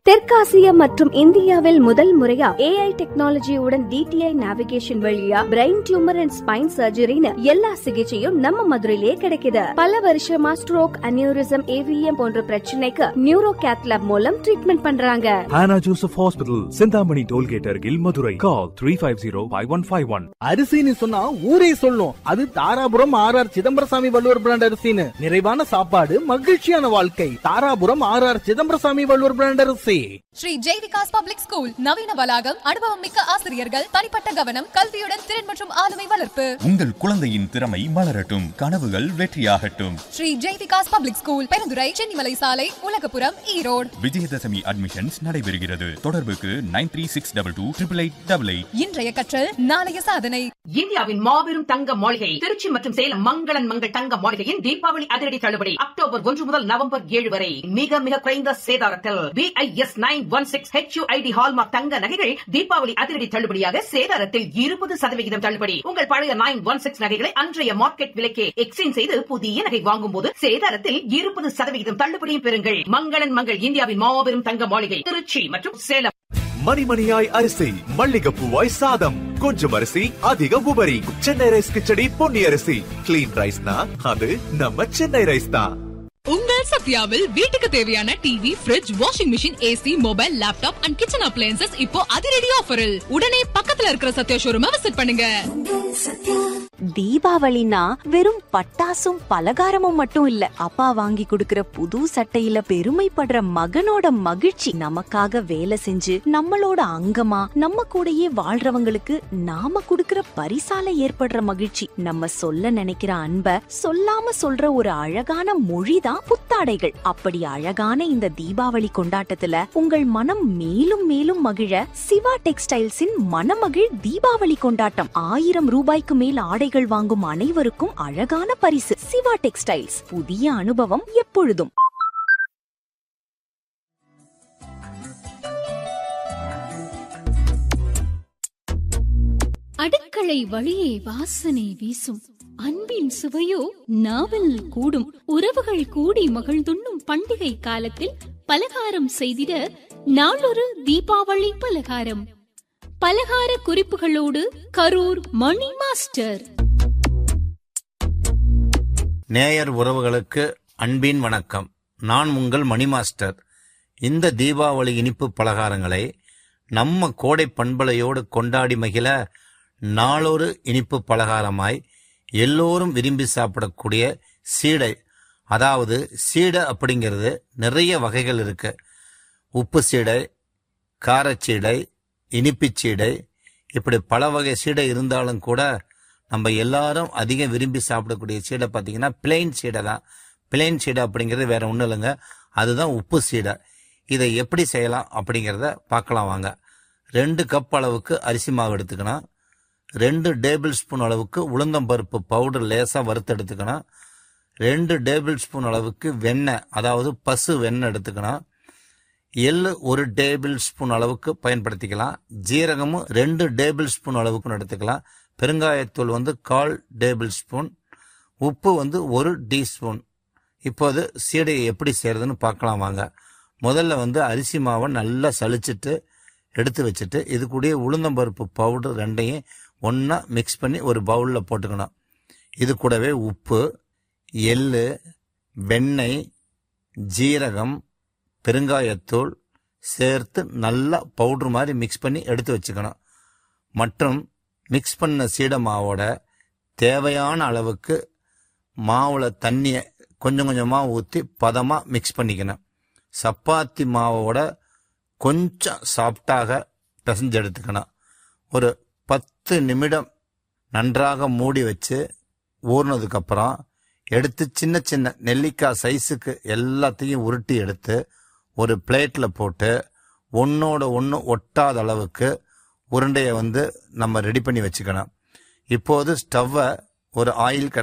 தெற்காசிய மற்றும் இந்தியாவில் முதல் முறையா ஏஐ டெக்னாலஜியுடன் டிடிஐ நேவிகேஷன் வழியா பிரெயின் டியூமர் அண்ட் ஸ்பைன் சர்ஜரின்னு எல்லா சிகிச்சையும் நம்ம மதுரையிலே கிடைக்குது பல வருஷமா ஸ்ட்ரோக் அனியூரிசம் ஏவிஎம் போன்ற பிரச்சனைக்கு நியூரோ கேத்லாப் மூலம் ட்ரீட்மெண்ட் பண்றாங்க Hannah Joseph Hospital, Sindhamani Tollgate Argil, Madurai. Call 350-5151. அரிசின்னு சொன்னா ஊரே சொல்லும் அது Dharapuram R R Chidambarasamy Valluvar brand அரிசின்னு நிறைவான சாப்பாடு மகிழ்ச்சியான வாழ்க்கை Dharapuram R R Chidambarasamy Valluvar brand அரிசி ஸ்ரீ ஜெய் விகாஸ் பப்ளிக் ஸ்கூல் நவீன வளாகம் அனுபவம் மிக்க ஆசிரியர்கள் தனிப்பட்ட கவனம் கல்வியுடன் திறன் மற்றும் ஆளுமை வளர்ப்பு உங்கள் குழந்தையின் திறமை மலரட்டும் கனவுகள் வெற்றியாகட்டும் ஸ்ரீ ஜெய் விகாஸ் பப்ளிக் ஸ்கூல் பெருந்துறை சென்னிமலை சாலை உலகபுரம் ஈரோடு விஜயதசமி அட்மிஷன்ஸ் நடைபெறுகிறது தொடர்புக்கு nine three six double two triple eight double eight இன்றைய கற்றல் நாளைய சாதனை இந்தியாவின் மாபெரும் தங்க மாளிகை திருச்சி மற்றும் சேலம் மங்களன் மங்கள் தங்க மாளிகையின் தீபாவளி அதிரடி தள்ளுபடி அக்டோபர் ஒன்று முதல் நவம்பர் ஏழு வரை மிக மிக குறைந்த சேதாரத்தில் BIS nine one six HUID hallmark தங்க நகைகள் தீபாவளி அதிரடி தள்ளுபடியாக சேதாரத்தில் இருபது சதவிகிதம் தள்ளுபடி உங்கள் பழைய நைன் ஒன் சிக்ஸ் நகைகளை அன்றைய மார்க்கெட் விலைக்கே எக்ஸ்சேஞ்ச் செய்து புதிய நகை வாங்கும் போது சேதாரத்தில் இருபது சதவிகிதம் தள்ளுபடியும் பெறுங்கள் மங்களன் மங்கள் இந்தியாவின் மாபெரும் தங்க மாளிகை திருச்சி மற்றும் சேலம் மணிமணியாய் அரிசி மல்லிகப்பூவாய் சாதம் கொஞ்சம் அரிசி அதிக உபரி சென்னை ரைஸ் கிச்சடி பொன்னி அரிசி கிளீன் ரைஸ்னா அது நம்ம சென்னை ரைஸ் தான் உங்கள் சத்யாவில் வீட்டுக்கு தேவையான TV fridge washing machine AC mobile laptop and kitchen appliances இப்போ அதிரடி ஆஃபரில் உடனே பக்கத்துல இருக்கிற சத்யா ஷோரூமை விசிட் பண்ணுங்க தீபாவளினா வெறும் பட்டாசும் பலகாரமும் மட்டும் இல்ல அப்பா வாங்கி கொடுக்கிற புது சட்டையில பெருமைப்படுற மகனோட மகிழ்ச்சி நமக்காக வேலை செஞ்சு நம்மளோட அங்கமா நம்ம கூடயே வாழ்றவங்களுக்கு நாம கொடுக்கிற பரிசால ஏற்படுற மகிழ்ச்சி நம்ம சொல்ல நினைக்கிற அன்ப சொல்லாம சொல்ற ஒரு அழகான மொழிதான் புத்தாடைகள் அப்படி அழகான இந்த தீபாவளி கொண்டாட்டத்துல உங்கள் மனம் மேலும் மேலும் மகிழ சிவா டெக்ஸ்டைல்ஸின் மனமகிழ் தீபாவளி கொண்டாட்டம் ஆயிரம் ரூபாய்க்கு மேல் ஆடைகள் வாங்கும் அனைவருக்கும் அழகான பரிசு சிவா டெக்ஸ்டைல்ஸ் புதிய அனுபவம் எப்பொழுதும் அடுக்களை வழியே வாசனை வீசும் அன்பின் சுவையோ நாவல் கூடும் உறவுகள் கூடி மகிழ்ந்துண்ணும் பண்டிகை காலத்தில் பலகாரம் செய்திட நாளொரு தீபாவளி பலகாரம் பலகார குறிப்புகளோடு கரூர் மணி மாஸ்டர் நேயர் உறவுகளுக்கு அன்பின் வணக்கம் நான் உங்கள் மணி மாஸ்டர் இந்த தீபாவளி இனிப்பு பலகாரங்களை நம்ம கோடை பண்பலையோடு கொண்டாடி மகிழ நாளொரு இனிப்பு பலகாரமாய் எல்லோரும் விரும்பி சாப்பிடக்கூடிய சீடை அதாவது சீடை அப்படிங்கிறது நிறைய வகைகள் இருக்கு உப்பு சீடை காரச்சீடை இனிப்புச் சீடை இப்படி பல வகை சீடை இருந்தாலும் கூட நம்ம எல்லாரும் அதிகம் விரும்பி சாப்பிடக்கூடிய சீடை பார்த்தீங்கன்னா பிளெயின் சீடை தான் பிளெயின் சீடை அப்படிங்கிறது வேற ஒன்றும் இல்லைங்க அதுதான் உப்பு சீடை இதை எப்படி செய்யலாம் அப்படிங்கிறத பார்க்கலாம் வாங்க ரெண்டு கப் அளவுக்கு அரிசி மாவு எடுத்துக்கணும் ரெண்டு டேபிள் ஸ்பூன் அளவுக்கு உளுந்தம்பருப்பு பவுடர் லேசாக வறுத்து எடுத்துக்கணும் ரெண்டு டேபிள் ஸ்பூன் அளவுக்கு வெண்ணெய் அதாவது பசு வெண்ணெய் எடுத்துக்கணும் எள்ளு ஒரு டேபிள் ஸ்பூன் அளவுக்கு பயன்படுத்திக்கலாம் ஜீரகமும் ரெண்டு டேபிள் ஸ்பூன் அளவுக்கு எடுத்துக்கலாம் பெருங்காயத்தூள் வந்து கால் டேபிள் ஸ்பூன் உப்பு வந்து ஒரு டீஸ்பூன் இப்போது சீடையை எப்படி செய்யறதுன்னு பார்க்கலாம் வாங்க முதல்ல வந்து அரிசி மாவை நல்லா சலிச்சிட்டு எடுத்து வச்சுட்டு இது கூடயே உளுந்தம்பருப்பு பவுடர் ரெண்டையும் ஒன்றா மிக்ஸ் பண்ணி ஒரு பவுலில் போட்டுக்கணும் இது கூடவே உப்பு எள்ளு வெண்ணெய் ஜீரகம் பெருங்காயத்தூள் சேர்த்து நல்லா பவுடர் மாதிரி மிக்ஸ் பண்ணி எடுத்து வச்சுக்கணும் மற்றும் மிக்ஸ் பண்ண சீடை மாவோட தேவையான அளவுக்கு மாவில் தண்ணியை கொஞ்சம் கொஞ்சமாக ஊற்றி பதமாக மிக்ஸ் பண்ணிக்கணும் சப்பாத்தி மாவோட கொஞ்சம் சாஃப்டாக பிசைஞ்சு எடுத்துக்கணும் ஒரு பத்து நிமிடம் நன்றாக மூடி வச்சு ஊறினதுக்கப்புறம் எடுத்து சின்ன சின்ன நெல்லிக்காய் சைஸுக்கு எல்லாத்தையும் உருட்டி எடுத்து ஒரு பிளேட்டில் போட்டு ஒன்றோட ஒன்று ஒட்டாத அளவுக்கு உருண்டையை வந்து நம்ம ரெடி பண்ணி வச்சுக்கணும் இப்போது ஸ்டவ்வை ஒரு ஆயில்